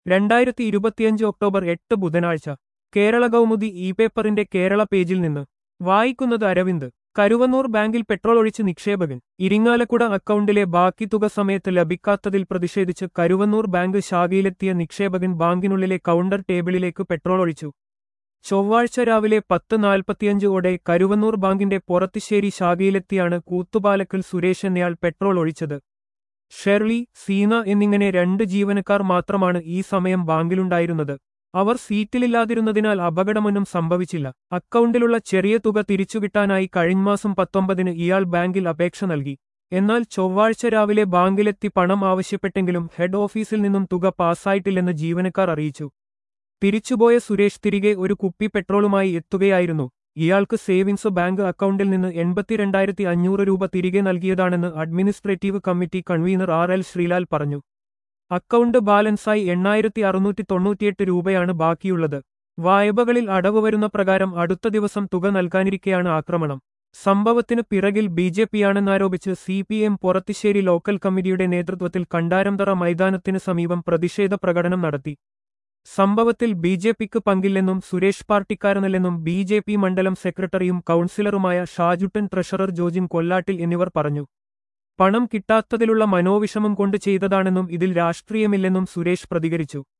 രണ്ടായിരത്തി ഇരുപത്തിയഞ്ച് ഒക്ടോബർ എട്ട് ബുധനാഴ്ച കേരള കൗമുദി ഇ പേപ്പറിന്റെ കേരള പേജിൽ നിന്ന് വായിക്കുന്നത് അരവിന്ദ് കരുവന്നൂർ ബാങ്കിൽ പെട്രോൾ ഒഴിച്ച് നിക്ഷേപകൻ ഇരിങ്ങാലക്കുട അക്കൗണ്ടിലെ ബാക്കി തുക സമയത്ത് ലഭിക്കാത്തതിൽ പ്രതിഷേധിച്ച് കരുവന്നൂർ ബാങ്ക് ശാഖയിലെത്തിയ നിക്ഷേപകൻ ബാങ്കിനുള്ളിലെ കൗണ്ടർ ടേബിളിലേക്ക് പെട്രോൾ ഒഴിച്ചു ചൊവ്വാഴ്ച രാവിലെ പത്ത് നാൽപ്പത്തിയഞ്ചോടെ കരുവന്നൂർ ബാങ്കിന്റെ പൊറത്തിശ്ശേരി ശാഖയിലെത്തിയാണ് കൂത്തുപാലക്കൽ സുരേഷ് എന്നയാൾ പെട്രോൾ ഒഴിച്ചത് ഷെർലി സീന എന്നിങ്ങനെ രണ്ട് ജീവനക്കാർ മാത്രമാണ് ഈ സമയം ബാങ്കിലുണ്ടായിരുന്നത് അവർ സീറ്റിലില്ലാതിരുന്നതിനാൽ അപകടമൊന്നും സംഭവിച്ചില്ല അക്കൗണ്ടിലുള്ള ചെറിയ തുക തിരിച്ചുകിട്ടാനായി കഴിഞ്ഞമാസം പത്തൊമ്പതിന് ഇയാൾ ബാങ്കിൽ അപേക്ഷ നൽകി എന്നാൽ ചൊവ്വാഴ്ച രാവിലെ ബാങ്കിലെത്തി പണം ആവശ്യപ്പെട്ടെങ്കിലും ഹെഡ് ഓഫീസിൽ നിന്നും തുക പാസ്സായിട്ടില്ലെന്ന് ജീവനക്കാർ അറിയിച്ചു തിരിച്ചുപോയ സുരേഷ് തിരികെ ഒരു കുപ്പി പെട്രോളുമായി എത്തുകയായിരുന്നു ഇയാൾക്ക് സേവിങ്സ് ബാങ്ക് അക്കൗണ്ടിൽ നിന്ന് എൺപത്തിരണ്ടായിരത്തി അഞ്ഞൂറ് രൂപ തിരികെ നൽകിയതാണെന്ന് administrative committee convener R L Sreelal പറഞ്ഞു അക്കൗണ്ട് ബാലൻസായി എണ്ണായിരത്തി അറുന്നൂറ്റി തൊണ്ണൂറ്റിയെട്ട് രൂപയാണ് ബാക്കിയുള്ളത് വായ്പകളിൽ അടവ് വരുന്ന പ്രകാരം അടുത്ത ദിവസം തുക നൽകാനിരിക്കെയാണ് ആക്രമണം സംഭവത്തിന് പിറകിൽ ബി ജെ പിയാണെന്നാരോപിച്ച് C P M Porathissery local കമ്മിറ്റിയുടെ നേതൃത്വത്തിൽ കണ്ടാരംതറ മൈതാനത്തിന് സമീപം പ്രതിഷേധ പ്രകടനം നടത്തി സംഭവത്തിൽ ബി ജെ പിക്ക് പങ്കില്ലെന്നും സുരേഷ് പാർട്ടിക്കാരനല്ലെന്നും ബി ജെ പി മണ്ഡലം സെക്രട്ടറിയും കൌൺസിലറുമായ ഷാജുട്ടൻ ട്രഷറർ ജോജിൻ കൊല്ലാട്ടിൽ എന്നിവർ പറഞ്ഞു പണം കിട്ടാത്തതിലുള്ള മനോവിഷമം കൊണ്ട് ചെയ്തതാണെന്നും ഇതിൽ രാഷ്ട്രീയമില്ലെന്നും സുരേഷ് പ്രതികരിച്ചു